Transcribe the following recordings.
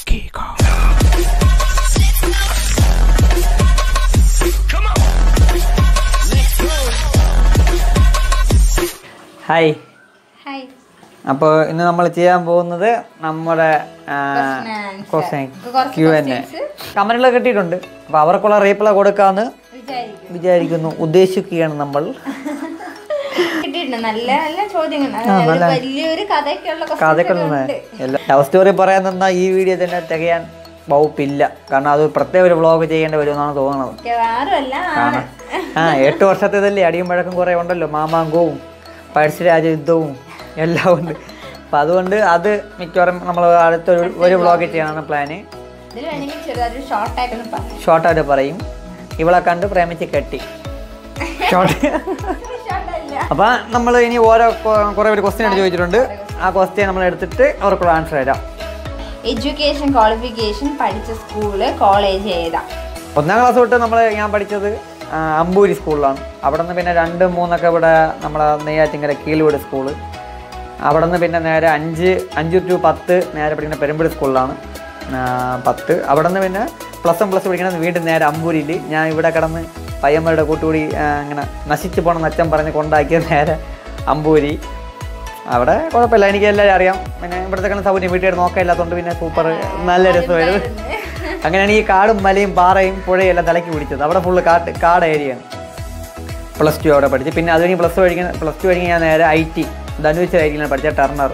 Hi hi അപ്പോൾ ഇന്ന് നമ്മൾ ചെയ്യാൻ പോകുന്നത് നമ്മുടെ Question and answer. കുറച്ച് ക്യു എൻ എ questions. കമന്റുകൾ കിട്ടിയിട്ടുണ്ട് അപ്പോൾ അവർക്കുള്ള റീപ്ലൈ കൊടുക്കാമെന്ന് വിചാരിക്കും വിചാരിക്കുന്നു ഉദ്ദേശിക്കുകയാണ് നമ്മൾ കിട്ടിയിട്ടുണ്ട് നല്ല നല്ല ചോദ്യങ്ങൾ അതായത് ഒരു വലിയൊരു കഥയൊക്കെയുള്ള questions ഒക്കെ ഉണ്ട്. എല്ലാ ലവ് സ്റ്റോറി പറയാൻ നിന്നാൽ ഈ വീഡിയോ തന്നെ തികയാൻ വകുപ്പില്ല കാരണം അത് പ്രത്യേക ഒരു വ്ളോഗ് ചെയ്യേണ്ടി വരുമെന്നാണ് തോന്നുന്നത് മിക്കവാറും അല്ല ആണ് ആ എട്ട് വർഷത്തേതല്ലേ അടിയും വഴക്കം കുറേ ഉണ്ടല്ലോ മാമാങ്കവും പഴശ്ശിരാജ യുദ്ധവും എല്ലാം ഉണ്ട് അപ്പം അതുകൊണ്ട് അത് മിക്കവാറും നമ്മൾ അടുത്തൊരു ഒരു വ്ളോഗ് ചെയ്യാനാണ് പ്ലാന് ഇതിൽ വേണമെങ്കിൽ ചെറുതായിട്ട് ഷോർട്ട് ആയിട്ടൊന്ന് പറയാം ഷോർട്ടായിട്ട് പറയും ഇവളെ കണ്ട് പ്രേമിച്ച് കെട്ടി ഷോർട്ട് ഷോർട്ട് അല്ല അപ്പം നമ്മൾ ഇനി ഓരോ കൊ- കുറേ ഒരു ക്വസ്റ്റ്യൻ ചോദിച്ചിട്ടുണ്ട് ആ ക്വസ്റ്റ്യൻ നമ്മൾ എടുത്തിട്ട് അവർക്കുള്ള ആൻസർ തരാം എഡ്യൂക്കേഷൻ ക്വാളിഫിക്കേഷൻ പഠിച്ച സ്കൂള് കോളേജ് ഏതാ ഒന്നാം ക്ലാസ് തൊട്ട് നമ്മൾ ഞാൻ പഠിച്ചത് ആ, അമ്പൂരി സ്കൂളിലാണ് അവിടെ നിന്ന് പിന്നെ രണ്ട് മൂന്നൊക്കെ ഇവിടെ നമ്മളെ നെയ്യാറ്റിങ്കര കീഴ്വീട് സ്കൂള് അവിടെ നിന്ന് പിന്നെ നേരെ അഞ്ച് അഞ്ച് ടു പത്ത് നേരെ പഠിക്കുന്ന പെരുമ്പടി സ്കൂളിലാണ് ആ, പത്ത് അവിടെ നിന്ന് പിന്നെ പ്ലസ് വൺ പ്ലസ് പഠിക്കുന്നത് വീണ്ടും നേരെ അമ്പൂരിയിൽ ഞാൻ ഇവിടെ കിടന്ന് പയ്യന്മാരുടെ കൂട്ടുകൂടി ആ, ഇങ്ങനെ നശിച്ചു പോകണം അച്ഛൻ പറഞ്ഞ് കൊണ്ടാക്കിയത് നേരെ അമ്പൂരി അവിടെ കുഴപ്പമില്ല എനിക്ക് എല്ലാവരും അറിയാം പിന്നെ ഇവിടുത്തെ കിടന്ന് സൗകര്യം വീട്ടുകാർ നോക്കാനില്ലാത്തതുകൊണ്ട് പിന്നെ സൂപ്പർ നല്ല രസമായിരുന്നു അങ്ങനെയാണ് ഈ കാടും മലയും പാറയും പുഴയും എല്ലാം തലക്കി പിടിച്ചത് അവിടെ ഫുള്ള് കാട്ട് കാട് ഏരിയയാണ് പ്ലസ് ടു അവിടെ പഠിച്ചു പിന്നെ അത് കഴിഞ്ഞ് പ്ലസ് ടു കഴിക്കുന്ന പ്ലസ് ടു കഴിഞ്ഞ് ഞാൻ നേരെ ഐ ടി ധനുവിച്ച ഐ ടിയിലാണ് പഠിച്ച ടർണർ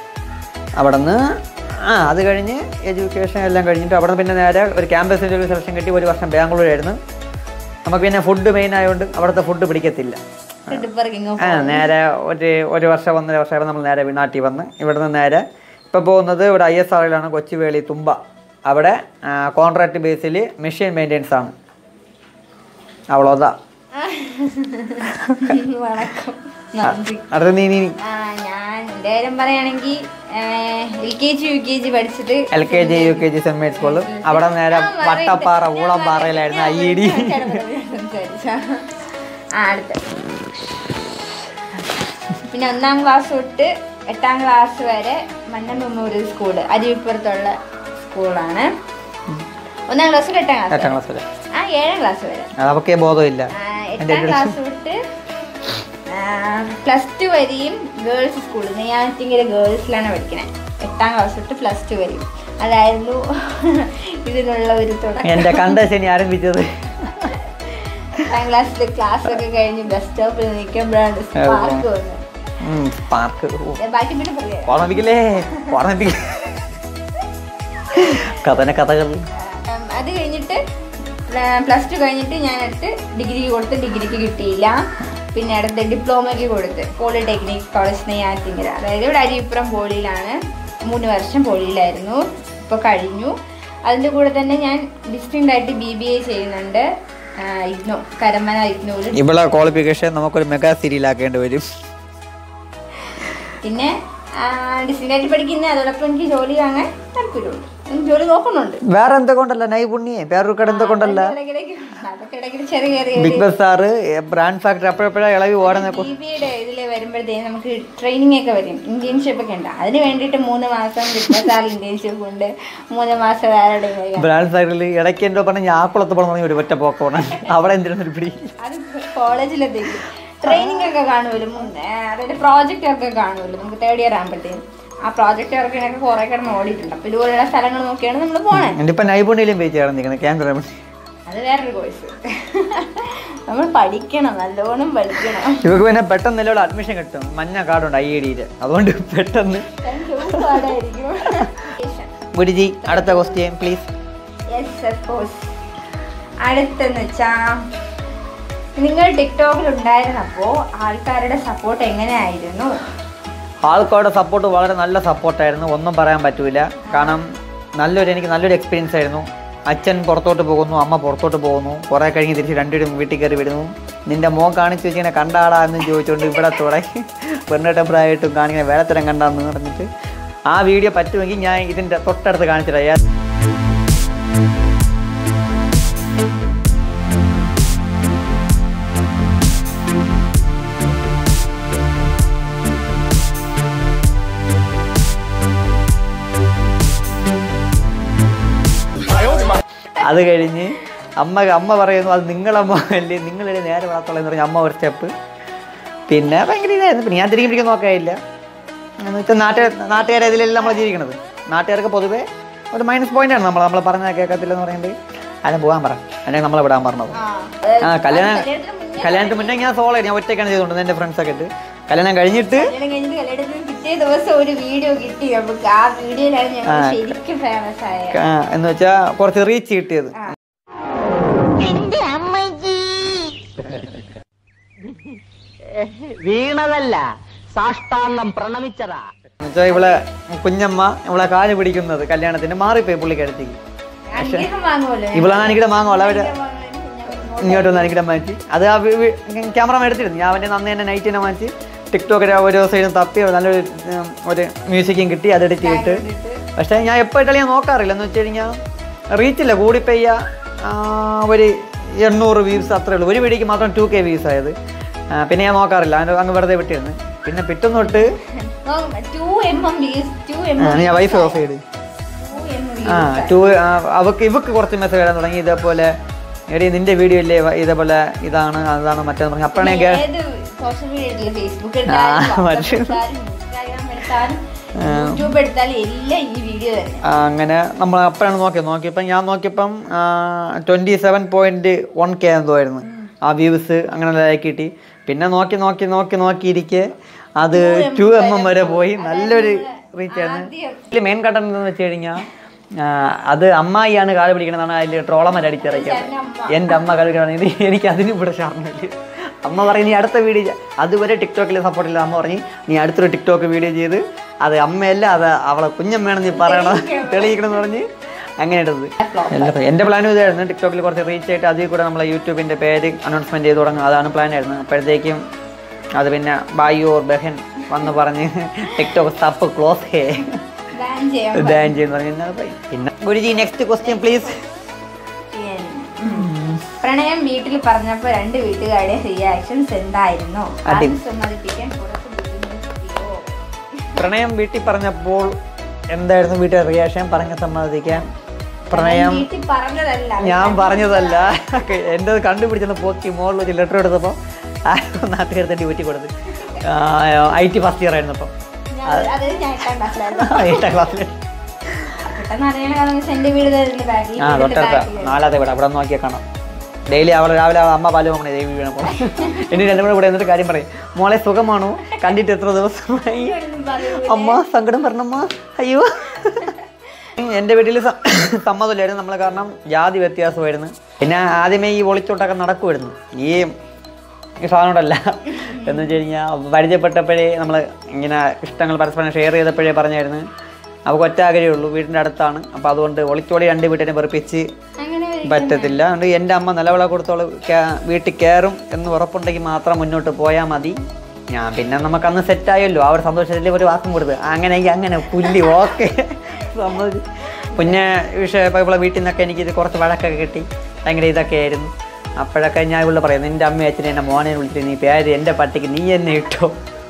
അവിടെ നിന്ന് ആ അത് കഴിഞ്ഞ് എഡ്യൂക്കേഷൻ എല്ലാം കഴിഞ്ഞിട്ട് അവിടെ നിന്ന് പിന്നെ നേരെ ഒരു ക്യാമ്പസ് ഇൻ്റർവ്യൂ സെലക്ഷൻ കിട്ടി ഒരു വർഷം ബാംഗ്ലൂരായിരുന്നു നമുക്ക് പിന്നെ ഫുഡ് മെയിൻ ആയതുകൊണ്ട് അവിടുത്തെ ഫുഡ് പിടിക്കത്തില്ല ട്രിപ്പിറങ്ങിങ്ങോ ആ നേരെ ഒരു ഒരു വർഷം ഒന്നര വർഷമായിട്ട് നമ്മൾ നേരെ നാട്ടിൽ വന്ന് ഇവിടുന്ന് നേരെ ഇപ്പോൾ പോകുന്നത് ഇവിടെ ഐ എസ് ആറിലാണ് കൊച്ചുവേളി തുമ്പ അവിടെ കോൺട്രാക്ട് ബേസിൽ മെഷീൻ മെയിൻ്റെനൻസ് ആണ് അവളോതാ വണക്കം നന്ദി അടുത്ത നീ നീ ആ, ഞാൻ എൻ്റെ കാര്യം പറയുകയാണെങ്കിൽ L K G U K G പഠിച്ചിട്ട് L K G U K G saint മേഡ് സ്കൂളിൽ അവിടെ നേരെ വട്ടപ്പാറ ഊളംപാറയിലായിരുന്നു ഐ ഡി സംസാരിച്ച ആ അടുത്ത പിന്നെ ഒന്നാം ക്ലാസ് തൊട്ട് എട്ടാം ക്ലാസ് വരെ മന്നം മെമ്മോറിയൽ സ്കൂള് അരുവിപ്പുറത്തുള്ള സ്കൂളാണ് ഒന്നാം ക്ലാസ് തൊട്ട് എട്ടാം ക്ലാസ് എട്ടാം വരെ ക്ലാസ് വരെ ആ ഏഴാം ക്ലാസ് വരെ അത് അവക്കേ ബോധമില്ല ആ, എട്ടാം ക്ലാസ് തൊട്ട് പ്ലസ് ടു വരെയും ഗേൾസ് സ്കൂളിൽ നെയ്യാറ്റിങ്കര ഗേൾസിലാണ് പഠിക്കണേ എട്ടാം ക്ലാസ് തൊട്ട് പ്ലസ് ടു വരെയും അതായിരുന്നു ഇതിനുള്ള ഒരു തുടക്കം എൻ്റെ കണ്ടശനി ആരംഭിച്ചത് എട്ടാം ക്ലാസ്സിൽ ക്ലാസ് ഒക്കെ കഴിഞ്ഞ് ബസ് സ്റ്റോപ്പിൽ നിൽക്കുമ്പോഴാണ് സ്പാർക്ക് വന്നത് ഉം, പാർക്ക് ഓ, ഏ, ബാക്കി പിന്നെ പറയാം ഓർമ്മിപ്പിക്കലേ ഓർമ്മിപ്പിക്കലേ കഥന കഥകൾ ഉം, അത് കഴിഞ്ഞിട്ട് പ്ലസ് ടു കഴിഞ്ഞിട്ട് ഞാൻ അടുത്ത് ഡിഗ്രിക്ക് കൊടുത്ത് ഡിഗ്രിക്ക് കിട്ടിയില്ല പിന്നെ അടുത്ത് ഡിപ്ലോമയ്ക്ക് കൊടുത്ത് പോളിടെക്നിക് കോളേജ് നെയ്യാറ്റിങ്കര അതായത് ഇവിടെ അരിപ്പുറം പോളിയിലാണ് മൂന്ന് വർഷം പോളിയിലായിരുന്നു ഇപ്പോൾ കഴിഞ്ഞു അതിൻ്റെ കൂടെ തന്നെ ഞാൻ ഡിസ്റ്റിങ്റ്റ് ആയിട്ട് ബി ബി എ ചെയ്യുന്നുണ്ട് ആ, ഇഗ്നോ കരമന ഇഗ്നോയിൽ ഇവിടെ ക്വാളിഫിക്കേഷൻ നമുക്കൊരു മെഗാ സീരിയലാക്കേണ്ടി വരും പിന്നെ ഡിസ്റ്റിങ്റ്റ് ആയിട്ട് പഠിക്കുന്ന അതോടൊപ്പം എനിക്ക് ജോലി വാങ്ങാൻ താല്പര്യമുണ്ട് എനിക്ക് ജോലി നോക്കുന്നുണ്ട് വേറെ എന്തൊക്കൊണ്ടല്ല നൈപുണ്യേ വേറൊരു കട എന്തൊക്കൊണ്ടല്ല ഇടയ്ക്കിടയ്ക്ക് അതൊക്കെ ഇടയ്ക്കിടയ്ക്ക് ചെറിയ ചെറിയ big bus sir brand factory അപ്പോഴപ്പോഴാ ഇളവി ഓടുന്ന ബി ബിയുടെ ഇതിൽ വരുമ്പോഴത്തേക്കും നമുക്ക് ട്രെയിനിങ് ഒക്കെ വരും ഇന്റേൺഷിപ്പ് ഒക്കെ ഉണ്ട് അതിന് വേണ്ടിയിട്ട് മൂന്ന് മാസം ബിസിനസ് ഇന്റേൺഷിപ്പ് ഉണ്ട് മൂന്ന് മാസം വേറെ എവിടെയെങ്കിലും ബ്രാൻഡ് ഫാക്ടറിയിൽ ഇടയ്ക്ക് എന്തോ പറഞ്ഞ ഞാക്കുളത്ത് പോകണം തുടങ്ങി ഒരു ഒറ്റ പോക്കോണം അവിടെ എന്തിനാണ് ഒരു പിടി അത് കോളേജിലെത്തേക്ക് ട്രെയിനിങ് ഒക്കെ കാണുമല്ലോ മൂന്ന് അതായത് പ്രോജക്റ്റ് ഒക്കെ കാണുമല്ലോ നമുക്ക് തേർഡ് ഇയർ ആകുമ്പോഴത്തേക്കും ആ പ്രോജക്റ്റ് വർക്കിനൊക്കെ കുറേ കിടന്ന് ഓടിയിട്ടുണ്ട് അപ്പോൾ ഇതുപോലെയുള്ള സ്ഥലങ്ങൾ നോക്കിയാണ് നമ്മൾ പോണേ എൻ്റെ ഇപ്പം നൈപുണ്യം പേജ് ചേർന്നിരിക്കുന്നത് ക്യാൻസർ അത് വേറൊരു കോഴ്സ് നമ്മൾ പഠിക്കണം നല്ലോണം പഠിക്കണം ഇവർക്ക് പിന്നെ പെട്ടെന്ന് എല്ലാം അഡ്മിഷൻ കിട്ടും മഞ്ഞ കാർഡുണ്ട് ഐ ഐ ഡിയിൽ അതുകൊണ്ട് പെട്ടെന്ന് എനിക്ക് പാടായിരിക്കും ഗുരുജി അടുത്ത question please yes of course അടുത്തെന്ന് വെച്ചാ നിങ്ങൾ ടിക്ടോക്കിൽ ഉണ്ടായിരുന്നപ്പോൾ ആൾക്കാരുടെ സപ്പോർട്ട് എങ്ങനെയായിരുന്നു ആൾക്കാരുടെ സപ്പോർട്ട് വളരെ നല്ല സപ്പോർട്ടായിരുന്നു ഒന്നും പറയാൻ പറ്റൂല കാരണം നല്ലൊരു എനിക്ക് നല്ലൊരു എക്സ്പീരിയൻസ് ആയിരുന്നു അച്ഛൻ പുറത്തോട്ട് പോകുന്നു അമ്മ പുറത്തോട്ട് പോകുന്നു കുറേ കഴിഞ്ഞ് തിരിച്ച് രണ്ടുപേരും വീട്ടിൽ കയറി വരുന്നു നിന്റെ മോൻ കാണിച്ചു വെച്ചിങ്ങനെ കണ്ടാടാ എന്ന് ചോദിച്ചുകൊണ്ട് ഇവിടെ തുടങ്ങി പെണ്ണിട്ടപ്രായിട്ടും കാണിങ്ങനെ വേലത്തരം കണ്ടാന്ന് പറഞ്ഞിട്ട് ആ വീഡിയോ പറ്റുമെങ്കിൽ ഞാൻ ഇതിൻ്റെ തൊട്ടടുത്ത് കാണിച്ചിട്ടാ അത് കഴിഞ്ഞ് അമ്മ അമ്മ പറയുന്നു അത് നിങ്ങളമ്മ അല്ലേ നിങ്ങളെ നേരെ വളർത്തുള്ളൂ എന്ന് പറഞ്ഞ അമ്മ ഒരു സ്റ്റെപ്പ് പിന്നെ ഭയങ്കര ഇതായിരുന്നു പിന്നെ ഞാൻ തിരികെ പിടിക്കാൻ നോക്കാനില്ല എന്ന് വെച്ചാൽ നാട്ടുകാർ നാട്ടുകാരെ ഇതിലെല്ലാം നമ്മൾ ജീവിക്കണത് നാട്ടുകാർക്ക് പൊതുവേ ഒരു മൈനസ് പോയിന്റ് ആണ് നമ്മൾ നമ്മൾ പറഞ്ഞാൽ കേൾക്കത്തില്ലെന്ന് പറയുന്നത് അതിനെ പോകാൻ പറ അല്ലെങ്കിൽ നമ്മളെ വിടാൻ പറഞ്ഞത് ആ ആ കല്യാണം കല്യാണത്തിന് മുന്നേ കല്യാണത്തിന് മുന്നേ ഞാൻ സോളോ ഞാൻ ഒറ്റയ്ക്കാണ് ചെയ്തുകൊണ്ടത് എൻ്റെ ഫ്രണ്ട്സൊക്കെ ഇട്ട് കല്യാണം കഴിഞ്ഞിട്ട് കല്യാണം കഴിഞ്ഞിട്ട് കല്യാണത്തിന് പിറ്റേ ദിവസം ഒരു വീഡിയോ കിട്ടി നമുക്ക് ആ വീഡിയോയിലാണ് ഞങ്ങൾ ശരിക്കും ഫേമസ് ആയ ആ, എന്ന് വെച്ചാൽ കുറച്ച് റീച്ച് കിട്ടിയത് വീണതല്ല സാഷ്ടാംഗം പ്രണമിച്ചതാ എന്നുവെച്ചാൽ ഇവിടെ കുഞ്ഞമ്മ ഇവിടെ കാല് പിടിക്കുന്നത് കല്യാണത്തിന് മാറിപ്പോയി പുള്ളിക്കടുത്തേക്ക് അനുഗ്രഹം വാങ്ങുമല്ലോ ഇവളാണ് എനിക്കിടെ മാങ്ങുള്ളൂ അവര് ഇങ്ങോട്ട് വന്ന് എനിക്കിടെ മാറ്റി അത് ആ ക്യാമറ എടുത്തിരുന്നു ഞാൻ അവൻ്റെ നന്ദി തന്നെ നൈറ്റ് തന്നെ മാറ്റി ടിക്ടോക്കിൽ ഒരു സൈഡും തപ്പി നല്ലൊരു ഉം, ഒരു മ്യൂസിക്കും കിട്ടി അത് എഡിറ്റ് ചെയ്തിട്ട് പക്ഷേ ഞാൻ എപ്പോൾ ഇട്ടാലും ഞാൻ നോക്കാറില്ല എന്ന് വെച്ച് കഴിഞ്ഞാൽ റീച്ചില്ല കൂടിപ്പോയ ഒരു എണ്ണൂറ് വ്യൂസ് അത്രേ ഉള്ളൂ ഒരു വീഡിയോക്ക് മാത്രം ടു കെ വ്യൂസ് ആയത് ആ, പിന്നെ ഞാൻ നോക്കാറില്ല അതിൻ്റെ അങ്ങ് വെറുതെ വിട്ടിരുന്നു പിന്നെ പിറ്റൊന്ന് തൊട്ട് ടു എം എം വ്യൂസ് ടു എം ആ, ഞാൻ വൈഫ് ഓഫ് ചെയ്ത് ടു എം ആ ടു അവക്ക് ഇവക്ക് കുറച്ച് മെസ്സേജ് വരാൻ തുടങ്ങി ഇതേപോലെ എടി നിന്റെ വീഡിയോ ഇല്ലേ വ- ഇതേപോലെ ഇതാണ് അതാണ് മറ്റേന്ന് പറഞ്ഞു അപ്പോഴാണ് ഞാൻ കേ- ഏത് സോഷ്യൽ മീഡിയ എടുത്തില്ല ഫേസ്ബുക്ക് ആ, എടുത്താലും മറ്റേ- എടുത്താലും ഇൻസ്റ്റാഗ്രാം എടുത്താലും യൂട്യൂബ് എടുത്താലും എല്ലാം ഈ വീഡിയോ തന്നെ ആ, അങ്ങനെ നമ്മൾ അപ്പോഴാണ് നോക്കിയത് നോക്കിയപ്പം ഞാൻ നോക്കിയപ്പം twenty seven point one K എന്തോ ആയിരുന്നു ആ വ്യൂസ് അങ്ങനെ ലൈക്ക് കിട്ടി പിന്നെ നോക്കി നോക്കി നോക്കി നോക്കിയിരിക്കെ അത് ടു എം എം വരെ പോയി നല്ലൊരു റീച്ച് ആയിരുന്നു ഇതിൽ മെയിൻ കണ്ടന്റ് എന്ന് വെച്ച് കഴിഞ്ഞാൽ അത് അമ്മായിയാണ് കാല് പിടിക്കണമെന്നാണ് അതിൽ ട്രോളമര അടിച്ചിറക്കിയത് എൻ്റെ അമ്മ കാല് പിടിക്കണം ഇത് എനിക്ക് അതിന് ഇവിടെ ഷാർമില്ല അമ്മ പറയും നീ അടുത്ത വീഡിയോ ചെയ്യ- അതുവരെ ടിക്ടോക്കിൽ സപ്പോർട്ട് ഇല്ല അമ്മ പറഞ്ഞ് നീ അടുത്തൊരു ടിക്ടോക്ക് വീഡിയോ ചെയ്ത് അത് അമ്മയല്ല അത് അവളെ കുഞ്ഞമ്മയാണെന്ന് നീ പറയണം തെളിയിക്കണം എന്ന് പറഞ്ഞ് അങ്ങനെ ഇട്ടത് എല്ലാ എൻ്റെ പ്ലാനും ഇതായിരുന്നു ടിക്ടോക്കിൽ കുറച്ച് റീച്ച് ആയിട്ട് അതിൽ കൂടെ നമ്മളെ യൂട്യൂബിൻ്റെ പേര് അനൗൺസ്മെൻറ്റ് ചെയ്ത് തുടങ്ങും അതാണ് പ്ലാൻ ആയിരുന്നു അപ്പോഴത്തേക്കും അത് പിന്നെ ബായി ഓർ ബഹൻ വന്ന് പറഞ്ഞ് ടിക്ടോക്ക് സ്റ്റഫ് ക്ലോസ് ഹേ ബാൻ ചെയ്യാൻ ബാൻ ചെയ്യുന്ന പറഞ്ഞു പിന്നെ അത് പോയി. പിന്നെ ഗുരുജി നെക്സ്റ്റ് ക്വസ്റ്റ്യൻ പ്ലീസ് പ്രണയം വീട്ടിൽ പറഞ്ഞപ്പോ രണ്ട് വീട്ടുകാരുടെ റിയാക്ഷൻസ് എന്തായിരുന്നു അടി. ആദ്യം സമ്മതിപ്പിക്കാൻ കുറച്ച് ബുദ്ധിമുട്ടിയോ പ്രണയം വീട്ടിൽ പറഞ്ഞപ്പോൾ എന്തായിരുന്നു വീട്ടിലെ റിയാക്ഷൻ പറഞ്ഞ സമ്മതിക്കാൻ പ്രണയം വീട്ടിൽ പറഞ്ഞതല്ല ഞാൻ പറഞ്ഞതല്ല എൻ്റെ കണ്ടുപിടിച്ചെന്ന് പോക്കി മോളിൽ വെച്ച് ലെറ്റർ എടുത്തപ്പോൾ നാട്ടുകാരത്തെ ഡ്യൂറ്റി കൊടുത്ത് ഐ ടി ഫസ്റ്റ് ഇയർ ആയിരുന്നു അപ്പം ഞാൻ- അത് ഞാൻ എട്ടാം ക്ലാസ്സിലായിരുന്നു എട്ടാം ക്ലാസ്സിൽ പെട്ടെന്ന് അറിയണ കാരണം വെച്ചാൽ എന്റെ വീട് ഇതിന്റെ ബാക്കിൽ ആ തൊട്ടടുത്ത നാലാമത്തെ വീട് അവിടെ നോക്കിയാൽ കാണാം ഡെയിലി അവൾ രാവിലെ അമ്മ പാല് പോകണേ ദേവി വീണപ്പോൾ ഇനി രണ്ടും കൂടെ ഇവിടെ എന്നിട്ട് കാര്യം പറയും മോളെ സുഖമാണോ കണ്ടിട്ട് എത്ര ദിവസമായി അമ്മ സങ്കടം പറഞ്ഞമ്മ അയ്യോ എൻ്റെ വീട്ടിൽ സ- സമ്മതമില്ലായിരുന്നു നമ്മൾ കാരണം ജാതി വ്യത്യാസമായിരുന്നു പിന്നെ ആദ്യമേ ഈ ഒളിച്ചോട്ടൊക്കെ നടക്കുമായിരുന്നു ഈ ഈ സാധനോടല്ല എന്ന് വെച്ച് കഴിഞ്ഞാൽ പരിചയപ്പെട്ടപ്പോഴേ നമ്മൾ ഇങ്ങനെ ഇഷ്ടങ്ങൾ പരസ്പരം ഷെയർ ചെയ്തപ്പോഴേ പറഞ്ഞായിരുന്നു അവൾക്ക് ഒറ്റ ആഗ്രഹമേ ഉള്ളൂ വീടിൻ്റെ അടുത്താണ് അപ്പോൾ അതുകൊണ്ട് ഒളിച്ചോളി രണ്ട് വീട്ടിനെ വെറുപ്പിച്ച് അങ്ങനെ പറ്റത്തില്ല അതുകൊണ്ട് എൻ്റെ അമ്മ നിലവിള കൊടുത്തോളൂ വീട്ടിൽ കയറും എന്ന് ഉറപ്പുണ്ടെങ്കിൽ മാത്രം മുന്നോട്ട് പോയാൽ മതി ഞാൻ പിന്നെ നമുക്ക് അന്ന് സെറ്റായല്ലോ ആ ഒരു സന്തോഷത്തിൽ ഒരു വാക്കും കൊടുത്ത് അങ്ങനെയെങ്കിൽ അങ്ങനെ പുല്ലി ഓക്കെ സമ്മതി പിന്നെ വിഷയം ഇപ്പോൾ ഇവിടെ വീട്ടിൽ നിന്നൊക്കെ എനിക്ക് ഇത് കുറച്ച് വഴക്കൊക്കെ കിട്ടി ഭയങ്കര ഇതൊക്കെ ആയിരുന്നു അപ്പോഴൊക്കെ ഞാൻ ഇവിടെ പറയും നിൻ്റെ അമ്മ അച്ഛനെ എൻ്റെ മോനെ വിളിച്ചിട്ട് നീ പേര് എൻ്റെ പട്ടിക്ക് നീ എന്നെ ഇട്ടോ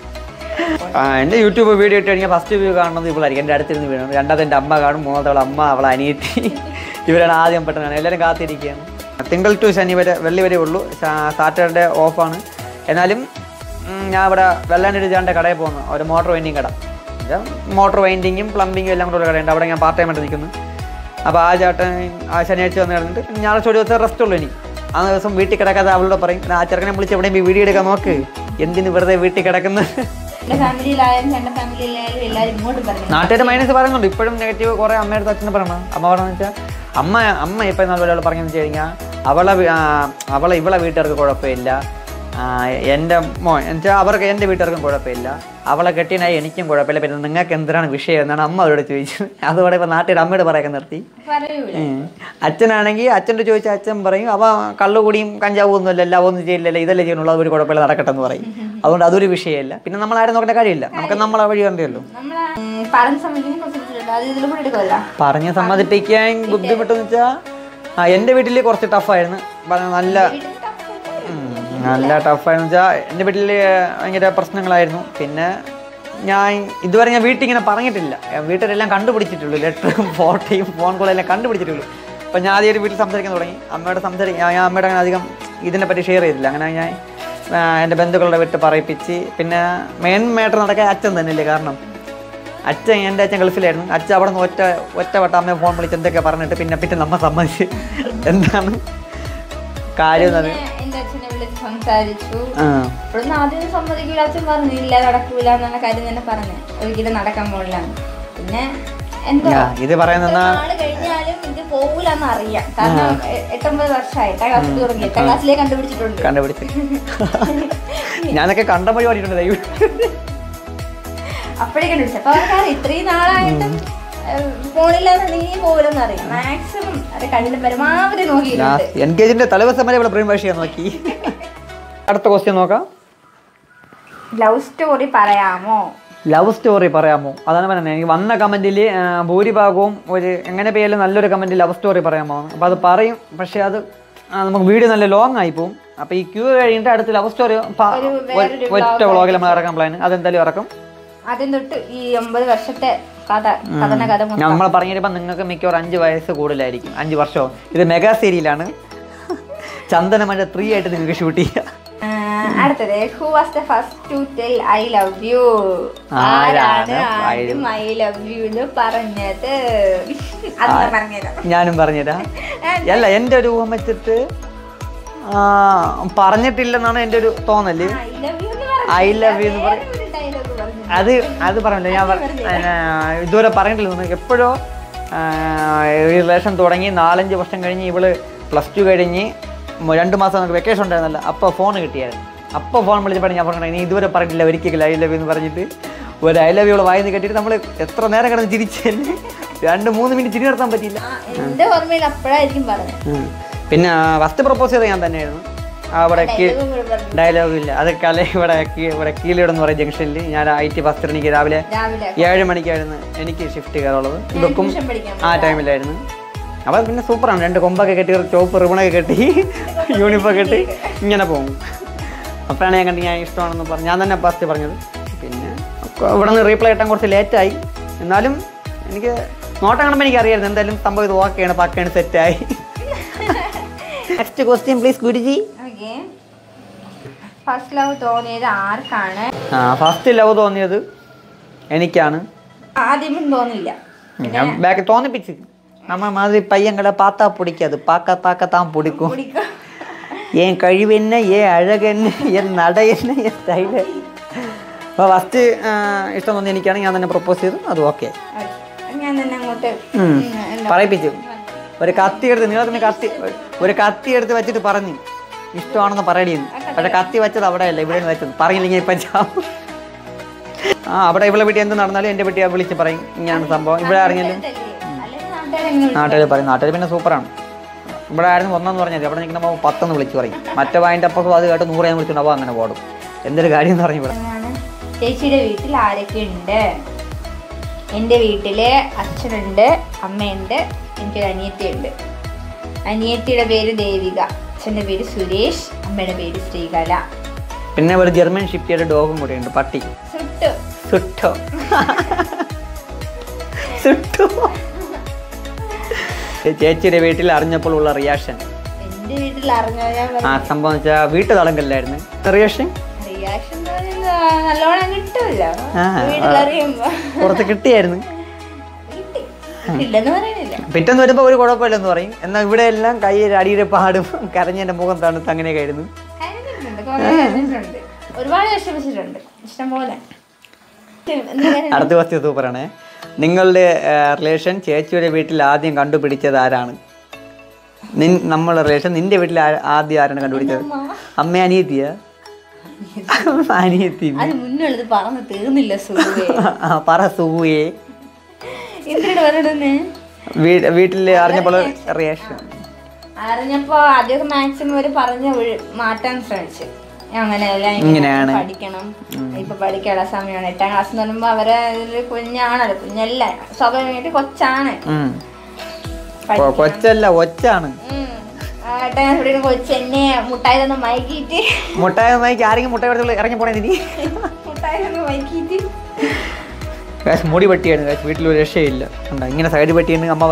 ആ എൻ്റെ യൂട്യൂബ് വീഡിയോ ഇട്ട് കഴിഞ്ഞാൽ ഫസ്റ്റ് വ്യൂ കാണുന്നത് ഇവളായിരിക്കും എൻ്റെ അടുത്തിരുന്ന് വീണത് രണ്ടാമത്തെ എൻ്റെ അമ്മ കാണും മൂന്നാമത്തെ അവളെ അമ്മ അവളെ അനിയത്തി ഇവരാണ് ആദ്യം പെട്ടെന്ന് കാണുന്നത് എല്ലാവരും കാത്തിരിക്കുകയാണ് തിങ്കൾ ടു ശനി വരെ വെള്ളി വരെ ഉള്ളൂ സാറ്റർഡേ ഓഫാണ് എന്നാലും ഉം, ഞാൻ ഇവിടെ വെള്ളാൻ്റെ ചേട്ടൻ്റെ കടയിൽ പോകുന്നു ഒരു മോട്ടോർ വൈൻഡിങ് കട മോട്ടോർ വൈൻഡിങ്ങും പ്ലംബിങ്ങും എല്ലാം കൂടെ ഉള്ള കടയുണ്ട് അവിടെ ഞാൻ പാർട്ട് ടൈം ആയിട്ട് നിൽക്കുന്നു അപ്പോൾ ആ ചേട്ടൻ ആ ശനിയാഴ്ച വന്ന് കിടന്നിട്ട് പിന്നെ ഞായറാഴ്ച ഒരു ദിവസം റെസ്റ്റ് ഉള്ളൂ എനിക്ക് ആ ദിവസം വീട്ടിൽ കിടക്കാതെ അവളോട് പറയും "എടാ, ആ ചെറുക്കനെ വിളിച്ച് എവിടെയും പോയി വീഡിയോ എടുക്കാൻ നോക്ക് എന്തിന് വെറുതെ വീട്ടിൽ കിടക്കുന്നത് എന്റെ ഫാമിലിയിലായാലും എന്റെ ഫാമിലിയിലായാലും എല്ലാവരും ഇങ്ങോട്ട് പറഞ്ഞു നാട്ടുകാർ മൈനസ് പറയുന്നുണ്ട് ഇപ്പോഴും നെഗറ്റീവ് കുറേ അമ്മയുടെ അച്ഛനെ പറയണം അമ്മ പറഞ്ഞെന്ന് വെച്ചാൽ അമ്മ അമ്മ ഇപ്പം നല്ലപോലെ പറഞ്ഞെന്ന് വെച്ച് കഴിഞ്ഞാൽ അവളെ വീ- ആ, അവളെ ഇവളെ വീട്ടുകാർക്ക് കുഴപ്പമില്ല ആ, എൻ്റെ മോ എന്നുവെച്ചാൽ അവർക്ക് എൻ്റെ വീട്ടുകാർക്കും കുഴപ്പമില്ല അവളെ കെട്ടിയനായി എനിക്കും കുഴപ്പമില്ല പിന്നെ നിങ്ങൾക്ക് എന്തിനാണ് വിഷയം എന്നാണ് അമ്മ അവരോട് ചോദിച്ചത് അതോടെ ഇപ്പോൾ നാട്ടിൽ അമ്മയോട് പറയാൻ നിർത്തി പറയൂല ഉം. അച്ഛനാണെങ്കിൽ അച്ഛൻ്റെ ചോദിച്ച അച്ഛൻ പറയും അവ കള്ളുകൂടിയും കഞ്ചാവും ഒന്നും അല്ലല്ലോ ഒന്നും ചെയ്യില്ലല്ലോ ഇതല്ലേ ചെയ്യണുള്ളൂ അതൊരു കുഴപ്പമില്ല നടക്കട്ടെ എന്ന് പറയും അതുകൊണ്ട് അതൊരു വിഷയമല്ല പിന്നെ നമ്മൾ ആരും നോക്കേണ്ട കാര്യമില്ല നമുക്ക് നമ്മളെ വഴി കണ്ടല്ലോ നമ്മളെ ഉം, പറഞ്ഞ സമയത്തിന് കുറച്ച് ബുദ്ധിമുട്ടുണ്ട് അത് ഇതിലും കൂടെ എടുക്കുമല്ലോ പറഞ്ഞ് സമ്മതിപ്പിക്കാൻ ബുദ്ധിമുട്ടെന്ന് വെച്ചാൽ ആ എൻ്റെ വീട്ടിൽ കുറച്ച് ടഫായിരുന്നു നല്ല ഉം, നല്ല ടഫായിരുന്നു വെച്ചാൽ എൻ്റെ വീട്ടിൽ ഭയങ്കര പ്രശ്നങ്ങളായിരുന്നു പിന്നെ ഞാൻ ഇതുവരെ ഞാൻ വീട്ടിൽ ഇങ്ങനെ പറഞ്ഞിട്ടില്ല വീട്ടിലെല്ലാം കണ്ടുപിടിച്ചിട്ടുള്ളൂ ലെറ്ററും ഫോട്ടോയും ഫോൺ കോളെല്ലാം കണ്ടുപിടിച്ചിട്ടുള്ളൂ അപ്പം ഞാൻ ആദ്യം ഒരു വീട്ടിൽ സംസാരിക്കാൻ തുടങ്ങി അമ്മയോട് സംസാരിക്കാൻ ഞാൻ അമ്മയോട് അങ്ങനെ അധികം ഇതിനെ പറ്റി ഷെയർ ചെയ്തില്ല അങ്ങനെ ഞാൻ ആ, എൻ്റെ ബന്ധുക്കളുടെ വിട്ട് പറയിപ്പിച്ച് പിന്നെ മെയിൻ മാറ്റർ നടക്കാൻ അച്ഛൻ തന്നെയല്ലേ കാരണം അച്ഛൻ എൻ്റെ അച്ഛൻ ഗൾഫിലായിരുന്നു അച്ഛൻ അവിടെ നിന്ന് ഒറ്റ ഒറ്റ വട്ടം അമ്മയെ ഫോൺ വിളിച്ച് എന്തൊക്കെ പറഞ്ഞിട്ട് പിന്നെ പിന്നെ നമ്മ സമ്മതിച്ച് എന്താണ് കാര്യം എന്നത് പിന്നെ എന്റെ അച്ഛനെ വിളിച്ച് സംസാരിച്ചു ആ ഇവിടുന്ന് ആദ്യം സമ്മതിക്കൂല അച്ഛൻ പറഞ്ഞു ഇല്ല നടക്കൂല എന്നുള്ള കാര്യം തന്നെ പറഞ്ഞു ഒരിക്കലും നടക്കാൻ പോകില്ല പിന്നെ എന്തോ ആ, ഇത് പറയുന്ന ഇത്ര നാള് കഴിഞ്ഞാലും ഇത് പോകൂലെന്ന് അറിയാം കാരണം എ- എട്ടൊമ്പത് വർഷമായി എട്ടാം ക്ലാസ്സിൽ തുടങ്ങി എട്ടാം ക്ലാസ്സിലേ കണ്ടുപിടിച്ചിട്ടുണ്ട് കണ്ടുപിടിച്ച് ഞാനൊക്കെ കണ്ട വഴി പാടിയിട്ടുണ്ട് ദൈവം അപ്പോഴേ കണ്ടുപിടിച്ചു അപ്പൊ അവർക്കറിയാം ഇത്രയും നാളായിട്ടും ഫോണില്ലാന്നുണ്ടെങ്കിൽ പോകില്ലെന്ന് അറിയാം മാക്സിമം അത് കണ്ണിന് പരമാവധി നോക്കിയിട്ടുണ്ട് എൻഗേജിന്റെ തലവസം വരെ ഇവിടെ ബ്രെയിൻ വാഷ് ചെയ്യാൻ നോക്കി അടുത്ത ക്വസ്റ്റ്യൻ നോക്കാം ലവ് സ്റ്റോറി പറയാമോ ലവ് സ്റ്റോറി പറയാമോ അതാണ് പറയുന്നത് എനിക്ക് വന്ന കമന്റിൽ ഭൂരിഭാഗവും ഒരു എങ്ങനെ പേയാലും നല്ലൊരു കമന്റ് ലവ് സ്റ്റോറി പറയാമോ അപ്പോൾ അത് പറയും പക്ഷെ അത് ആ, നമുക്ക് വീഡിയോ നല്ല ലോങ് ആയി പോകും അപ്പോൾ ഈ ക്യൂ കഴിഞ്ഞിട്ട് അടുത്ത ലവ് സ്റ്റോറി ഒരു വേറൊരു ഒറ്റ വ്ളോഗിൽ നമ്മൾ ഇറക്കാൻ പ്ലാൻ അതെന്തായാലും ഇറക്കും ആദ്യം തൊട്ട് ഈ ഒമ്പത് വർഷത്തെ കഥ കഥന കഥ മൊത്തം നമ്മൾ പറഞ്ഞിരിപ്പോൾ നിങ്ങൾക്ക് മിക്കവാറും അഞ്ച് വയസ്സ് കൂടുതലായിരിക്കും അഞ്ച് വർഷമോ ഇത് മെഗാ സീരിയലാണ് ചന്ദനമഴ ത്രീ ആയിട്ട് നിങ്ങൾക്ക് ഷൂട്ട് ചെയ്യാം ആ, അടുത്തത് who was the first to tell I love you ആരാണ് ആരാണ് ആദ്യം ഐ ലവ് യു എന്ന് പറഞ്ഞത് അത് ഞാൻ പറഞ്ഞുതരാം ഞാനും പറഞ്ഞുതരാം അല്ല എൻ്റെ ഒരു ഊഹം വെച്ചിട്ട് ആ, പറഞ്ഞിട്ടില്ലെന്നാണ് എൻ്റെ ഒരു തോന്നല് ഐ ലവ് യു എന്ന് പറഞ്ഞു ഐ ലവ് യു എന്ന് പറ ഡയലോഗ് പറഞ്ഞു അത് അത് പറഞ്ഞില്ല ഞാൻ പറ- ആ, ഇതുവരെ പറഞ്ഞിട്ടില്ല തോന്നുന്നു എപ്പോഴോ ആ, ഈ റിലേഷൻ തുടങ്ങി നാലഞ്ച് വർഷം കഴിഞ്ഞ് ഇവള് പ്ലസ് ടു കഴിഞ്ഞ് മ- രണ്ട് മാസം നമുക്ക് വെക്കേഷൻ ഉണ്ടായിരുന്നല്ലോ അപ്പോൾ ഫോൺ കിട്ടിയായിരുന്നു അപ്പോൾ ഫോൺ വിളിച്ചപ്പോൾ ഞാൻ പറഞ്ഞു ഇനി ഇതുവരെ പറഞ്ഞിട്ടില്ല ഒരിക്കലും ഐ ലവ് എന്ന് പറഞ്ഞിട്ട് ഒരു ഐ ലവ് യോളെ വായിന്ന് കെട്ടിയിട്ട് നമ്മൾ എത്ര നേരം കിടന്ന് ചിരിച്ചല്ലേ രണ്ട് മൂന്ന് മിനിറ്റ് ചിരി നടത്താൻ പറ്റിയില്ല ആ, എന്റെ ഓർമ്മയിൽ അപ്പോഴായിരിക്കും പറഞ്ഞത് ഉം. പിന്നെ ഫസ്റ്റ് പ്രപ്പോസ് ചെയ്തത് ഞാൻ തന്നെയായിരുന്നു അവിടെ ഡയലോഗും കൂടെ പറഞ്ഞു ഡയലോഗ് ഇല്ല അത് കല ഇവിടെ കീ- ഇവിടെ കീഴീട് എന്ന് പറയുന്ന ജംഗ്ഷനിൽ ഞാൻ ഐ ടി ഫസ്റ്റ് എനിക്ക് രാവിലെ രാവിലെ ഏഴ് മണിക്കായിരുന്നു എനിക്ക് ഷിഫ്റ്റ് കയറുള്ളത് ഇവക്കും ട്യൂഷൻ പഠിക്കാൻ ആ ടൈമിലായിരുന്നു അപ്പോൾ പിന്നെ സൂപ്പറാണ് രണ്ട് കൊമ്പൊക്കെ കെട്ടി ഒരു ചോപ്പ് റിബണൊക്കെ കെട്ടി യൂണിഫോം കെട്ടി ഇങ്ങനെ പോകും അപ്പോഴാണ് ഞാൻ കണ്ട് ഞാൻ ഇഷ്ടമാണെന്ന് പറഞ്ഞു ഞാൻ തന്നെ ഫസ്റ്റ് പറഞ്ഞത് പിന്നെ ഒക്കെ ഇവിടെ നിന്ന് റീപ്ലൈ കിട്ടാൻ കുറച്ച് ലേറ്റായി എന്നാലും എനിക്ക് നോട്ടം കാണുമ്പോൾ എനിക്ക് അറിയായിരുന്നു എന്തായാലും സംഭവം ഇത് ഓക്കെയാണ് പക്കയാണ് സെറ്റായി next question please Guruji okay first love തോന്നിയത് ആർക്കാണ് ആ ഫസ്റ്റ് ലവ് തോന്നിയത് എനിക്കാണ് ആദ്യമൊന്നും തോന്നില്ല ഞാൻ ബാക്ക് തോന്നിപ്പിച്ച് നമ്മ മാതിരി പയ്യങ്ങളെ പാത്താ പിടിക്കാது പാക്ക പാക്ക താൻ പിടിക്കും പിടിക്കും ஏன் கழிவு என்ன ஏன் அழகு என்ன என் നട என்ன എൻ സ്റ്റൈല് അപ്പോൾ ഫസ്റ്റ് ഇഷ്ടം തോന്നി എനിക്കാണ് ഞാൻ തന്നെ പ്രപ്പോസ് ചെയ്തു അത് ഓക്കെ ഞാൻ തന്നെ അങ്ങോട്ട് ഉം, എന്താ പറയിപ്പിച്ചു ഒരു കത്തി എടുത്ത് നീളത്തിന് കത്തി ഒരു കത്തി എടുത്ത് വെച്ചിട്ട് പറഞ്ഞു ഇഷ്ടമാണെന്ന് പറയടിയെന്ന് പക്ഷെ കത്തി വെച്ചത് അവിടെ അല്ല ഇവിടെയാണ് വെച്ചത് പറയില്ലെങ്കിൽ ഇപ്പം ചാവും ആ അവിടെ ഇവിടെ വീട്ടിൽ എന്ത് നടന്നാലും എൻ്റെ വീട്ടിൽ വിളിച്ച് പറയും ഇങ്ങനെയാണ് സംഭവം ഇവിടെ ആരെങ്കിലും അല്ലെങ്കിൽ നാട്ടുകാരെങ്ങനെ നാട്ടുകാർ പറയും നാട്ടുകാർ പിന്നെ സൂപ്പറാണ് ഇവിടെ ആയിരുന്നു ഒന്നെന്ന് പറഞ്ഞാൽ അവിടെ നിൽക്കുമ്പോൾ പത്തെന്ന് വിളിച്ച് പറയും മറ്റേ വായിൻ്റെ അപ്പുറത്തും അത് കേട്ട് നൂറ് ഞാൻ വിളിച്ചിട്ടുണ്ടാവും അങ്ങനെ ഓടും എന്തൊരു കാര്യം എന്ന് പറഞ്ഞു ഇവിടെ ആണ് ചേച്ചിയുടെ വീട്ടിൽ ആരൊക്കെ ഉണ്ട് എൻ്റെ വീട്ടില് അച്ഛനുണ്ട് അമ്മയുണ്ട് എനിക്കൊരു അനിയത്തിയുണ്ട് അനിയത്തിയുടെ പേര് ദേവിക അച്ഛൻ്റെ പേര് സുരേഷ് അമ്മയുടെ പേര് ശ്രീകല പിന്നെ ഒരു ജർമ്മൻ ഷിഫ്റ്റിയുടെ ഡോഗും കൂടെ ഉണ്ട് പട്ടി സുട്ടു സുട്ടോ സുട്ടോ ചേച്ചിയുടെ വീട്ടിൽ അറിഞ്ഞപ്പോൾ ഉള്ള റിയാക്ഷൻ എൻ്റെ വീട്ടിൽ അറിഞ്ഞാൽ ഞാൻ ആ സംഭവം വെച്ചാൽ വീട്ടു തളങ്കല്ലായിരുന്നു റിയാക്ഷൻ റിയാക്ഷൻ നല്ലോണം കിട്ടുമല്ലോ ആ, വീട്ടിലറിയുമ്പോ പുറത്ത് കിട്ടിയായിരുന്നു കിട്ടി ഇല്ലെന്ന് പറയുന്നില്ല പിറ്റേന്ന് വരുമ്പോൾ ഒരു കുഴപ്പമില്ലെന്ന് പറയും എന്നാൽ ഇവിടെ എല്ലാം കൈ അടിയുടെ പാടും കരഞ്ഞെൻ്റെ മുഖം തണുത്ത് അങ്ങനെയൊക്കെ ആയിരുന്നു കരഞ്ഞിട്ടുണ്ട് കുറേ കരഞ്ഞിട്ടുണ്ട് ഒരുപാട് വിഷമിച്ചിട്ടുണ്ട് ഇഷ്ടം പോലെ എന്താ കാര്യം? അടുത്ത ക്വസ്റ്റ്യൻ സൂപ്പറാണ് നിങ്ങളുടെ റിലേഷൻ ചേച്ചിയുടെ വീട്ടിൽ ആദ്യം കണ്ടുപിടിച്ചത് ആരാണ് നിൻ നമ്മളുടെ റിലേഷൻ നിന്റെ വീട്ടിൽ ആ- ആദ്യം ആരാണ് കണ്ടുപിടിച്ചത് അമ്മ അനിയത്തിയ അനിയത്തി അത് മുന്നുള്ളത് പറഞ്ഞ് തീർന്നില്ല സുഖേ ആ, പറ സൂയെ എന്തിനാണ് പറയണെന്ന് വീ- വീട്ടിൽ അറിഞ്ഞപ്പോൾ റിയാക്ഷൻ അറിഞ്ഞപ്പോ ആദ്യമൊക്കെ മാക്സിമം ഒരു പറഞ്ഞ് ഒഴി- മാറ്റാൻ ശ്രമിച്ചു അങ്ങനെയല്ല ഇങ്ങനെയാണ്. പഠിക്കണം ഇപ്പൊ പഠിക്കാനുള്ള സമയമാണ് എട്ടാം ക്ലാസ് എന്ന് പറയുമ്പോ അവരെ ഒരു കുഞ്ഞാണല്ലോ കുഞ്ഞല്ല സ്വാഭാവികമായിട്ട് കൊച്ചാണ് കൊ- കൊച്ചല്ല ഒച്ചാണ് ഉം. ആ, എട്ടാം ക്ലാസ് പഠിക്കുന്ന കൊച്ചെന്നെ മുട്ടായി തന്നെ മയക്കിയിട്ട് മുട്ടായി നന്നായി ആരെങ്കിലും മുട്ടായി കൊടുത്തുള്ള ഇറങ്ങി പോണേ നീ മുട്ടായി തന്നെ മയക്കിയിട്ട് കാശ് മുടി വെട്ടിയാണ് കാശ് വീട്ടിൽ ഒരു രക്ഷയില്ല കണ്ടോ ഇങ്ങനെ സൈഡ് വെട്ടിയാണ് അമ്മ പറഞ്ഞ്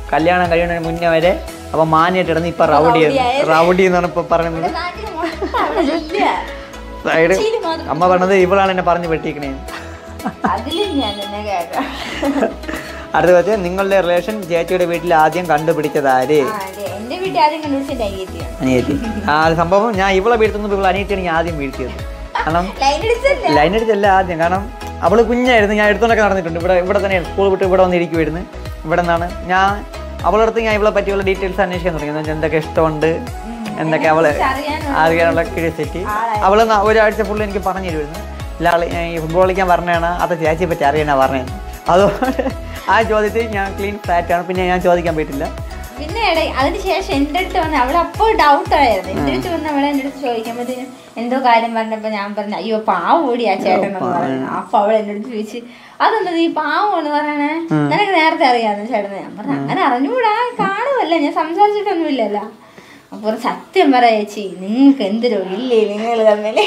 കല്യാണം കഴിയുന്നതിന് മുന്നേ വരെ അപ്പൊ മാനിയായിട്ട് ഇടന്ന് ഇപ്പൊ റൗഡി റൗഡിയായത്. റൗഡി എന്നാണ് ഇപ്പൊ പറയുന്നത് നാട്ടിൽ മൊത്തം അവിടെ ഇല്ല. സൈഡ് കൊച്ചിയില് മാത്രം. അമ്മ പറഞ്ഞത് ഇവളാണ് എന്നെ പറഞ്ഞു വെട്ടിക്കണേ അതിലും ഞാൻ തന്നെ കേൾക്കാം അടുത്ത വെച്ചാൽ നിങ്ങളുടെ റിലേഷൻ ചേച്ചിയുടെ വീട്ടിൽ ആദ്യം കണ്ടുപിടിച്ചത് ആര് ആ, അതെ. എന്റെ വീട്ടിൽ ആദ്യം കണ്ടുപിടിച്ച അനിയത്തിയാണ് അനിയത്തി ആ സംഭവം ഞാൻ ഇവളെ വീട്ടിൽ നിന്ന് ഇവളെ അനിയത്തിയാണ് ഞാൻ ആദ്യം വീഴ്ത്തിയത് കാരണം ലൈൻ അടിച്ചല്ലേ ലൈൻ അടിച്ചല്ല ആദ്യം കാരണം അവള് കുഞ്ഞായിരുന്നു ഞാൻ എടുത്തോണ്ടൊക്കെ നടന്നിട്ടുണ്ട് ഇവിടെ ഇവിടെ തന്നെ സ്കൂൾ വിട്ട് ഇവിടെ വന്നിരിക്കുമായിരുന്നു ഇവിടെ നിന്നാണ് ഞാൻ അവളുടെ അടുത്ത് ഞാൻ ഇവളെ പറ്റിയുള്ള ഡീറ്റെയിൽസ് അന്വേഷിക്കാൻ തുടങ്ങി എന്ന് വെച്ചാൽ എന്തൊക്കെ ഇഷ്ടമുണ്ട് എന്തൊക്കെ അവള് അറിയാനുള്ള അറിയാനുള്ള ക്യൂരിയോസിറ്റി അവള് ന- ഒരാഴ്ച ഫുള്ള് എനിക്ക് പറഞ്ഞു തരുമായിരുന്നു ലാള് ഈ ഫുട്ബോൾ കളിക്കാൻ പറഞ്ഞാണ് അത് ചേച്ചിയെ പറ്റി അറിയാനാ പറഞ്ഞത് അതുകൊണ്ട് ആ ചോദ്യത്തിൽ ഞാൻ ക്ലീൻ ഫ്ലാറ്റ് ആണ് പിന്നെ ഞാൻ ചോദിക്കാൻ പറ്റില്ല പിന്നെ ഇട- അതിനുശേഷം എൻ്റെ അടുത്ത് വന്ന് അവൾ അപ്പോൾ ഡൗട്ട് ആയിരുന്നു എൻ്റെ അടുത്ത് വന്ന് അവളെ എൻ്റെ അടുത്ത് ചോദിക്കുമ്പോഴത്തേനും എന്തോ കാര്യം പറഞ്ഞപ്പോൾ ഞാൻ പറഞ്ഞു അയ്യോ പാവം ഓടി ആ ചേട്ടൻ എന്ന് പറഞ്ഞു അപ്പൊ അവൾ എൻ്റെ അടുത്ത് ചോദിച്ചു അതെന്താ നീ പാവമാണ് പറയണേ നിനക്ക് നേരത്തെ അറിയാന്ന് ചേട്ടനെ ഞാൻ പറഞ്ഞു അങ്ങനെ അറിഞ്ഞുകൂടാ കാണുമല്ല ഞാൻ സംസാരിച്ചിട്ടൊന്നുമില്ലല്ലോ അപ്പോൾ സത്യം പറ ചേച്ചി നിങ്ങൾക്ക് എന്തൊരു ഇല്ലേ നിങ്ങൾ തമ്മിൽ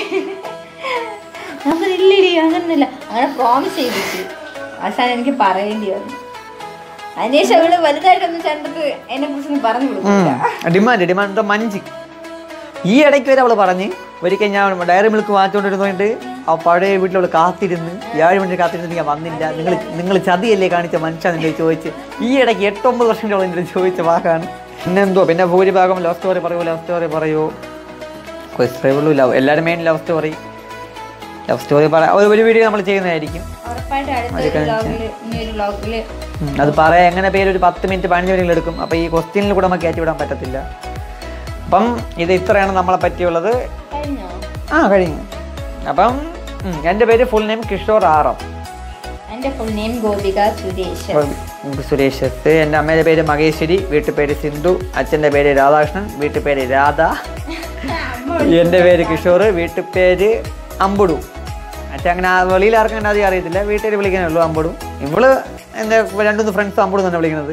ഞാൻ പറഞ്ഞു, ഇല്ലേടി അങ്ങനൊന്നുമില്ല അങ്ങനെ പ്രോമിസ് ചെയ്തിട്ട് അവസാനം എനിക്ക് പറയേണ്ടി വന്നു അതിനുശേഷം അവള് വലുതായിട്ടൊന്നും ചേട്ടത്ത് എന്നെ കുറിച്ചൊന്നും പറഞ്ഞു കൊടുക്കില്ല ഡിമാൻഡ് ഡിമാൻഡ് മഞ്ച് ഈ ഇടയ്ക്ക് വരെ അവള് പറഞ്ഞ് ഒരിക്കൽ ഞാൻ ഡയറി മിൽക്ക് വാങ്ങിച്ചുകൊണ്ടിരുന്നിട്ട് ആ പഴയ വീട്ടിൽ അവള് കാത്തിരുന്ന് ഏഴ് മണി കാത്തിരുന്ന് ഞാൻ വന്നില്ല നിങ്ങൾ നിങ്ങൾ ചതിയല്ലേ കാണിച്ച മനുഷ്യ നിന്റെ ചോദിച്ച് ഈ ഇടയ്ക്ക് എട്ടൊമ്പത് വർഷം അവൾ എൻ്റെ ചോദിച്ച വാക്കാണ് പിന്നെ എന്തോ പിന്നെ ഭൂരിഭാഗം ലവ് സ്റ്റോറി പറയൂ ലവ് സ്റ്റോറി പറയൂ ഉള്ളൂ ലവ് എല്ലാവരും main love story love story പറയാം ഒരു ഒരു വീഡിയോ നമ്മൾ ചെയ്യുന്നതായിരിക്കും ഉറപ്പായിട്ടും അടുത്തൊരു വ്ളോഗില് ഇനി ഒരു വ്ളോഗില് ഉം, അത് പറയാൻ എങ്ങനെ പേര് ഒരു പത്ത് മിനിറ്റ് പതിനഞ്ച് മിനിറ്റ് എടുക്കും അപ്പോൾ ഈ ക്വസ്റ്റ്യനിൽ കൂടെ നമുക്ക് കയറ്റി വിടാൻ പറ്റത്തില്ല അപ്പം ഇത് ഇത്രയാണ് നമ്മളെ പറ്റിയുള്ളത് കഴിഞ്ഞോ ആ കഴിഞ്ഞു അപ്പം ഉം, എൻ്റെ പേര് ഫുൾ നെയിം കിഷോർ ആറം എന്റെ ഫുൾ നെയിം ഗോപിക സുരേഷ് അപ്പം സുരേഷ് എസ് എൻ്റെ അമ്മയുടെ പേര് മഹേശ്വരി വീട്ടു പേര് സിന്ധു അച്ഛൻ്റെ പേര് രാധാകൃഷ്ണൻ വീട്ടു പേര് രാധ എൻ്റെ പേര് കിഷോർ വീട്ടു പേര് അമ്പുടു അച്ഛൻ അങ്ങനെ ആ വെളിയിൽ ആർക്കും അങ്ങനെ അധികം അറിയത്തില്ല വീട്ടിൽ വിളിക്കാനേ ഉള്ളൂ അമ്പുടു ഇവള് എൻ്റെ രണ്ടുമൂന്ന് ഫ്രണ്ട്സ് അമ്പുടു തന്നെ വിളിക്കുന്നത്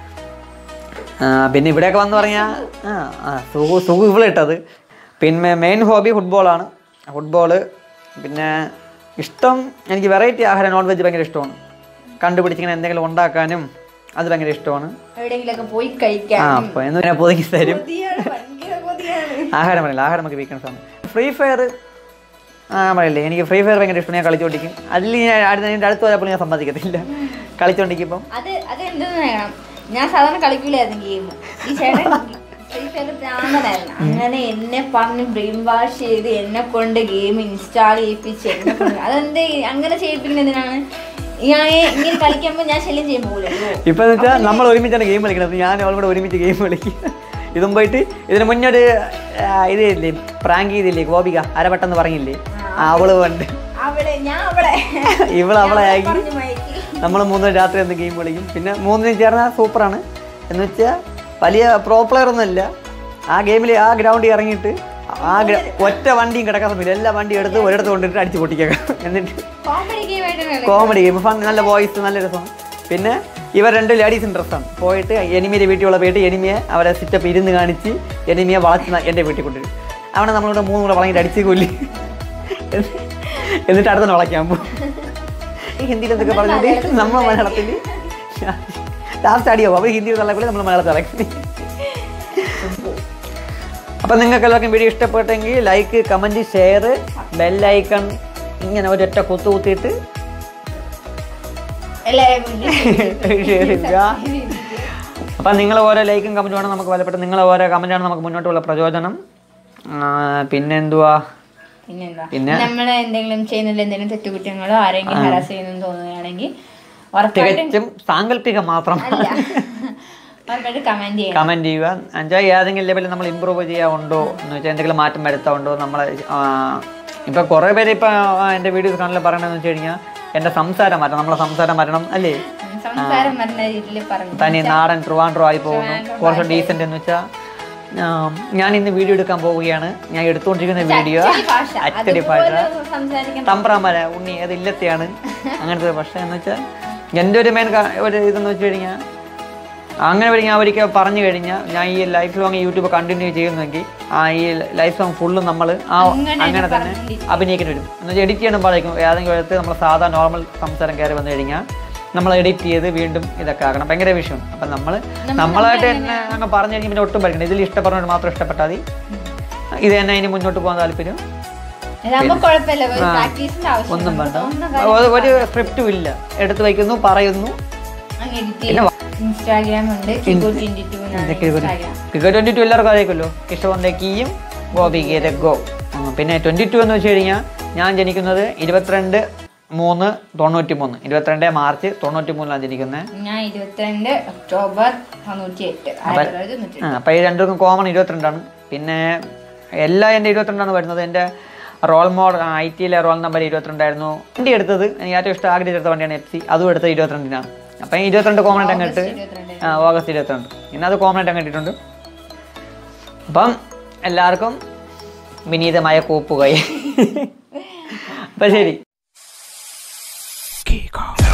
ആ, പിന്നെ ഇവിടെയൊക്കെ വന്ന് പറഞ്ഞാൽ ആ ആ സുഖു സുഖു ഇവളിട്ടത് പിന്നെ മെയിൻ ഹോബി ഫുട്ബോളാണ് ഫുട്ബോള് പിന്നെ ഇഷ്ടം എനിക്ക് വെറൈറ്റി ആഹാരം നോൺ വെജ് ഭയങ്കര ഇഷ്ടമാണ് കണ്ടുപിടിച്ചിങ്ങനെ എന്തെങ്കിലും ഉണ്ടാക്കാനും അത് ഭയങ്കര ഇഷ്ടമാണ് എവിടെയെങ്കിലൊക്കെ പോയി ആ കഴിക്കാൻ അപ്പോൾ എന്ന് ഞാൻ പൊതുക്കി തരും കൊതിയാണ്, ഭയങ്കര കൊതിയാണ്. ആഹാരം പറയില്ല ആഹാരം നമുക്ക് വീക്കെൻഡ്സ് ആണ് ഫ്രീ ഫയർ ആ പറയില്ലേ എനിക്ക് ഫ്രീ ഫയർ ഭയങ്കര ഇഷ്ടമാണ് ഞാൻ കളിച്ചോണ്ടിരിക്കും അതിൽ ഞാൻ അടുത്ത എൻ്റെ അടുത്ത് പോയപ്പോൾ ഞാൻ സമ്മതിക്കത്തില്ല കളിച്ചോണ്ടിരിക്കുമ്പം അത് അത് എന്തെന്ന് വേണം ഞാൻ സാധാരണ കളിക്കൂലായിരുന്നു ഗെയിം ഈ ചേട്ടൻ ഫ്രീ ഫയർ ഭ്രാന്തനായിരുന്നു അങ്ങനെ എന്നെ പറഞ്ഞ് ബ്രെയിൻ വാഷ് ചെയ്ത് എന്നെ കൊണ്ട് ഗെയിം ഇൻസ്റ്റാൾ ചെയ്യിപ്പിച്ച് എന്നെ കൊണ്ട് അതെന്ത് അങ്ങനെ ചെയ്യിപ്പിക്കുന്നതിനാണ് ഞാൻ ഇങ്ങനെ കളിക്കുമ്പോൾ ഞാൻ ശല്യം ചെയ്യാൻ പോകില്ലല്ലോ ഇപ്പം എന്ന് വെച്ചാൽ നമ്മൾ ഒരുമിച്ചാണ് ഗെയിം കളിക്കുന്നത് ഞാൻ അവളും കൂടെ ഒരുമിച്ച് ഗെയിം കളിക്കും ഇതും പോയിട്ട് ഇതിന് മുന്നേ ഒരു ആ, ഇത് ഇല്ലേ പ്രാങ്ക് ചെയ്തില്ലേ ഗോപിക അരവട്ടെന്ന് പറഞ്ഞില്ലേ ആ, അവള് പണ്ട് അവിടെ ഞാൻ അവിടെ ഇവള് അവളെ ആക്കി പറഞ്ഞു മയക്കി നമ്മൾ മൂന്ന് രാത്രി ഒന്ന് ഗെയിം കളിക്കും പിന്നെ മൂന്നിന് ചേർന്നാൽ സൂപ്പറാണ് എന്ന് വെച്ചാൽ വലിയ പ്രോ പ്ലെയർ ഒന്നുമല്ല ആ ഗെയിമിൽ ആ ഗ്രൗണ്ടിൽ ഇറങ്ങിയിട്ട് ആ ഗ്ര- ഒറ്റ വണ്ടിയും കിടക്കാൻ സമയമില്ല എല്ലാ വണ്ടിയും എടുത്ത് ഒരിടത്ത് കൊണ്ടിട്ട് അടിച്ച് പൊട്ടിക്കാം എന്നിട്ട് കോമഡി ഗെയിം ആയിട്ട് കോമഡി ഗെയിം ഫൺ നല്ല വോയിസ് നല്ല രസമാണ് പിന്നെ ഇവർ രണ്ട് ലേഡീസ് ഇൻട്രസ്റ്റ് ആണ് പോയിട്ട് എനിമിയുടെ വീട്ടിലുള്ള പോയിട്ട് എനിമിയെ അവരെ സിറ്റപ്പ് ഇരുന്ന് കാണിച്ച് എനിമിയെ വളച്ച് ന- എൻ്റെ വീട്ടിൽ കൊണ്ടുവരും അവിടെ നമ്മളിവിടെ മൂന്നും കൂടെ വളങ്ങിട്ട് അടിച്ച് കൊല്ലി എന്നിട്ട് അടുത്ത വളയ്ക്കാൻ പോകും ഈ ഹിന്ദിയിൽ എന്തൊക്കെ പറഞ്ഞിട്ട് നമ്മൾ മലയാളത്തിൽ ലാസ്റ്റ് അടിയാവും അവർ ഹിന്ദിയിൽ തള്ളക്കൂടി നമ്മൾ മലയാളത്തിൽ അടക്കി അപ്പം നിങ്ങൾക്ക് എല്ലാവർക്കും വീഡിയോ ഇഷ്ടപ്പെട്ടെങ്കിൽ ലൈക്ക് കമൻറ്റ് ഷെയർ ബെല്ലൈക്കൺ ഇങ്ങനെ ഒരൊറ്റ കുത്തു കുത്തിയിട്ട് ഷെയർ ചെയ്യുക അപ്പം നിങ്ങൾ ഓരോ ലൈക്കും കമൻറ്റും ആണ് നമുക്ക് വിലപ്പെട്ട നിങ്ങളെ ഓരോ കമൻറ്റാണ് നമുക്ക് മുന്നോട്ടുള്ള പ്രചോദനം ആ, പിന്നെ എന്തുവാ പിന്നെന്താ പിന്നെ? നമ്മൾ എന്തെങ്കിലും ചെയ്യുന്നതിൽ എന്തെങ്കിലും തെറ്റുകുറ്റങ്ങളോ ആരെങ്കിലും ഹരാസ് ചെയ്യുന്നു തോന്നുകയാണെങ്കിൽ ഉറപ്പായിട്ടും തികച്ചും സാങ്കല്പികം മാത്രം അല്ല ഉറപ്പായിട്ട് കമന്റ് ചെയ്യണം കമൻറ്റ് ചെയ്യുക എന്നുവെച്ചാൽ ഏതെങ്കിലും ലെവലിൽ നമ്മൾ ഇമ്പ്രൂവ് ചെയ്യാറുണ്ടോ എന്ന് വെച്ചാൽ എന്തെങ്കിലും മാറ്റം വരുത്താറുണ്ടോ നമ്മൾ ഇപ്പം കുറേ പേര് ഇപ്പം എൻ്റെ വീഡിയോസ് കാണാൻ പറയണമെന്ന് വെച്ച് കഴിഞ്ഞാൽ എൻ്റെ സംസാരം മാറ്റണം നമ്മളെ സംസാരം മാറ്റണം അല്ലേ സംസാരം പറഞ്ഞ രീതിയിൽ പറഞ്ഞു തനി നാടൻ ട്രുവാൻഡ്രോ ആയി പോകുന്നു കുറച്ച് ഡീസൻ്റ് എന്ന് വെച്ചാൽ ഞാൻ ഇന്ന് വീഡിയോ എടുക്കാൻ പോവുകയാണ് ഞാൻ എടുത്തുകൊണ്ടിരിക്കുന്ന വീഡിയോ അച്ചടി ഭാഷ അച്ചടി ഭാഷ അതുപോലെ സംസാരിക്കാൻ തമ്പ്രാമര ഉണ്ണി അത് ഇല്ലത്തെയാണ് അങ്ങനത്തെ പക്ഷേ എന്ന് വെച്ചാൽ എൻ്റെ ഒരു മെയിൻ ഒരു ഇതെന്ന് വെച്ച് കഴിഞ്ഞാൽ അങ്ങനെ ഒരു ഞാൻ ഒരിക്കൽ പറഞ്ഞു കഴിഞ്ഞാൽ ഞാൻ ഈ ലൈഫ് ലോങ് യൂട്യൂബ് കണ്ടിന്യൂ ചെയ്യുന്നെങ്കിൽ ആ ഈ ലൈഫ് ലോങ് ഫുള്ളും നമ്മൾ ആ അങ്ങനെ അങ്ങനെ തന്നെ പറഞ്ഞിരിക്കും. അഭിനയിക്കേണ്ടി വരും എന്ന് വെച്ചാൽ എഡിറ്റ് ചെയ്യണം പാടിക്കും ഏതെങ്കിലും എടുത്ത് നമ്മൾ സാധാ നോർമൽ സംസാരം കയറി വന്നു കഴിഞ്ഞാൽ നമ്മൾ എഡിറ്റ് ചെയ്ത് വീണ്ടും ഇതൊക്കെ ആക്കണം ഭയങ്കര വിഷയമാണ് അപ്പം നമ്മൾ നമ്മളായിട്ട് തന്നെ അങ്ങ് പറഞ്ഞു കഴിഞ്ഞാൽ പിന്നെ ഒട്ടും പഠിക്കണം ഇതിൽ ഇഷ്ടപ്പെടുന്നവർ മാത്രം ഇഷ്ടപ്പെട്ടാൽ മതി ഇത് തന്നെ അതിന് മുന്നോട്ട് പോകാൻ താല്പര്യം അതാകുമ്പോ കുഴപ്പമില്ല ഒരു ആ. പ്രാക്ടീസിന്റെ ആവശ്യം ഒന്നും വേണ്ട തോന്നുന്ന ഒരു- ഒരു സ്ക്രിപ്റ്റും ഇല്ല എടുത്ത് വയ്ക്കുന്നു പറയുന്നു അങ്ങ് edit പിന്നെ ചെയ്യും. ഇൻസ്റ്റാഗ്രാം ഉണ്ട് കിക്കോ twenty two Instagram cricket twenty two എല്ലാവർക്കും അറിയിക്കുമല്ലോ കിഷോറിന്റെ കീയും ഗോപികയുടെ ഗോ ഉം, പിന്നെ ട്വന്റി ടു എന്ന് വെച്ച് കഴിഞ്ഞാൽ ഞാൻ ജനിക്കുന്നത് ഇരുപത്തിരണ്ട് മൂന്ന് തൊണ്ണൂറ്റി മൂന്ന് ഇരുപത്തിരണ്ട് മാർച്ച് തൊണ്ണൂറ്റി മൂന്നിലാണ് ജനിക്കുന്നത് ഞാൻ ഇരുപത്തിരണ്ട് ഒക്ടോബർ തൊണ്ണൂറ്റി എട്ട് ആയിരത്തി തൊള്ളായിരത്തി തൊണ്ണൂറ്റി ആ അപ്പോൾ ഈ രണ്ടുപേർക്കും കോമൺ ഇരുപത്തിരണ്ടാണ് പിന്നെ എല്ലാം എൻ്റെ ഇരുപത്തിരണ്ടാണ് വരുന്നത് എൻ്റെ റോൾ മോഡൽ ഐ ടിയിലെ റോൾ നമ്പർ ഇരുപത്തിരണ്ടായിരുന്നു വണ്ടി എടുത്തത് എനിക്ക് ഏറ്റവും ഇഷ്ടം ആഗ്രഹിച്ചെടുത്ത എടുത്ത വണ്ടിയാണ് എഫ് സി അതും എടുത്തത് ഇരുപത്തിരണ്ടിനാണ് അപ്പം ഈ ഇരുപത്തിരണ്ട് കോമൺ ആയിട്ട് അങ്ങ് ഇട്ട് ഇരുപത്തിരണ്ട് ആ ഓഗസ്റ്റ് ഇരുപത്തിരണ്ട് ഇന്ന് അത് കോമൺ ആയിട്ട് അങ്ങ് ഇട്ടിട്ടുണ്ട് അപ്പം എല്ലാവർക്കും വിനീതമായ കൂപ്പുകൈ അപ്പം ശരി Kiko.